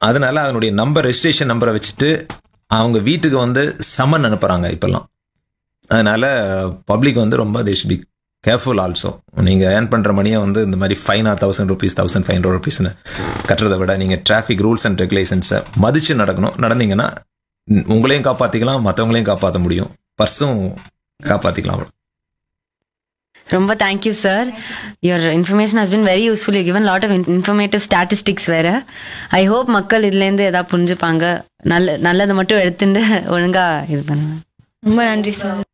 அதனால அதனுடைய number registration நம்பரை வச்சுட்டு அவங்க வீட்டுக்கு வந்து சம்மன் அனுப்புறாங்க இப்பெல்லாம் அதனால பப்ளிக் வந்து ரொம்ப they should be careful also நீங்கள் ஏர்ன் பண்ணுற மணியை வந்து இந்த மாதிரி ஃபைனாக thousand rupees thousand five hundred ருபீஸ்னு கட்டுறதை விட நீங்கள் டிராஃபிக் ரூல்ஸ் அண்ட் ரெகுலேஷன்ஸை மதிச்சு நடக்கணும் நடந்தீங்கன்னா உம், உங்களையும் காப்பாற்றிக்கலாம் மற்றவங்களையும் காப்பாற்ற முடியும் பர்ஸும் காப்பாற்றிக்கலாம் ரொம்ப thank you sir your information has been very useful you given lot of informative statistics வேற ஐ ஹோப் மக்கள் இதுலேருந்து எதாவது புரிஞ்சுப்பாங்க நல்ல நல்லதை மட்டும் எடுத்துட்டு ஒழுங்கா இது பண்ணுவேன் ரொம்ப நன்றி சார்